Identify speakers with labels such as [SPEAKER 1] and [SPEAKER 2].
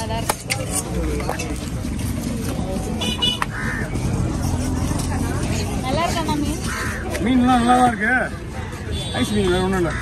[SPEAKER 1] நல்லா இருக்கு நல்லா இருக்கா மீன்
[SPEAKER 2] மீன்லாம் நல்லா தான் இருக்கு ஐஸ் மீன் வேற ஒன்றும் இல்லை